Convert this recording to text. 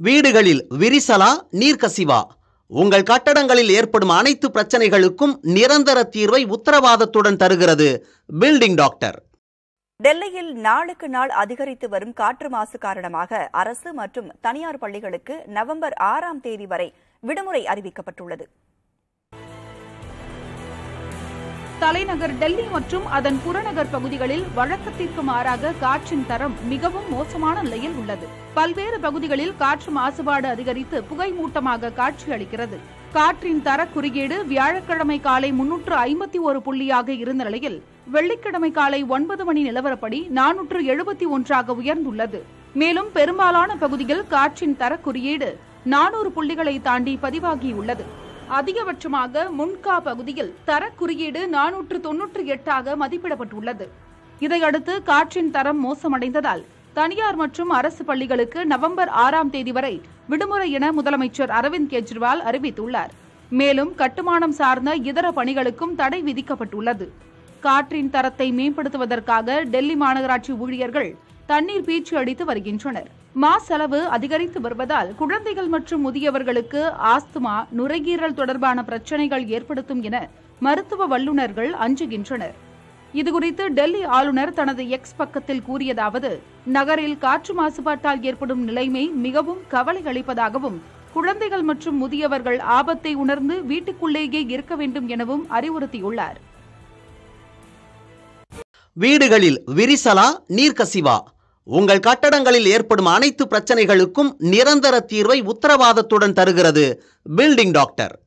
வீடுகளில் விரிசலா நீர்க்கசிவா உங்கள் கட்டடங்களில் ஏற்படும் அனைத்து பிரச்சனைகளுக்கும் நிரந்தர தீர்வை உத்தரவாதத்துடன் தருகிறது பில்டிங் டாக்டர் டெல்லியில் நாளுக்கு நாள் அதிகரித்து வரும் காற்று மாசு காரணமாக அரசு மற்றும் தனியார் பள்ளிகளுக்கு நவம்பர் ஆறாம் தேதி வரை விடுமுறை அறிவிக்கப்பட்டுள்ளது தலைநகர் டெல்லி மற்றும் அதன் புறநகர் பகுதிகளில் வழக்கத்திற்கு மாறாக காற்றின் தரம் மிகவும் மோசமான நிலையில் உள்ளது பல்வேறு பகுதிகளில் காற்று மாசுபாடு அதிகரித்து புகை மூட்டமாக காட்சியளிக்கிறது காற்றின் தர குறியீடு வியாழக்கிழமை காலை முன்னூற்று ஐம்பத்தி ஒரு புள்ளியாக இருந்த நிலையில் வெள்ளிக்கிழமை காலை ஒன்பது மணி நிலவரப்படி நானூற்று எழுபத்தி ஒன்றாக உயர்ந்துள்ளது மேலும் பெரும்பாலான பகுதியில் காற்றின் தர குறியீடு நானூறு புள்ளிகளை தாண்டி பதிவாகியுள்ளது அதிகபட்சமாக முன்கா பகுதியில் தர குறியீடு நானூற்று தொன்னூற்று எட்டாக மதிப்பிடப்பட்டுள்ளது இதையடுத்து காற்றின் தரம் மோசமடைந்ததால் தனியார் மற்றும் அரசு பள்ளிகளுக்கு நவம்பர் ஆறாம் தேதி வரை விடுமுறை என முதலமைச்சர் அரவிந்த் கெஜ்ரிவால் அறிவித்துள்ளார் மேலும் கட்டுமானம் சார்ந்த இதர பணிகளுக்கும் தடை விதிக்கப்பட்டுள்ளது காற்றின் தரத்தை மேம்படுத்துவதற்காக டெல்லி மாநகராட்சி ஊழியர்கள் தண்ணீர் பீச்சு அடித்து வருகின்றனர் மா செலவு அதிகரித்து வருவதால் குழந்தைகள் மற்றும் முதியவர்களுக்கு ஆஸ்துமா நுரையீரல் தொடர்பான பிரச்சனைகள் ஏற்படுத்தும் என மருத்துவ வல்லுநர்கள் அஞ்சுகின்றனர் இதுகுறித்து டெல்லி ஆளுநர் தனது எக்ஸ் பக்கத்தில் கூறியதாவது நகரில் காற்று மாசுபாட்டால் ஏற்படும் நிலைமை மிகவும் கவலை அளிப்பதாகவும் குழந்தைகள் மற்றும் முதியவர்கள் ஆபத்தை உணர்ந்து வீட்டுக்குள்ளேயே இருக்க வேண்டும் எனவும் அறிவுறுத்தியுள்ளார் வீடுகளில் விரிசலா நீர்க்கசிவா உங்கள் கட்டடங்களில் ஏற்படும் அனைத்து பிரச்சனைகளுக்கும் நிரந்தர தீர்வை உத்தரவாதத்துடன் தருகிறது பில்டிங் டாக்டர்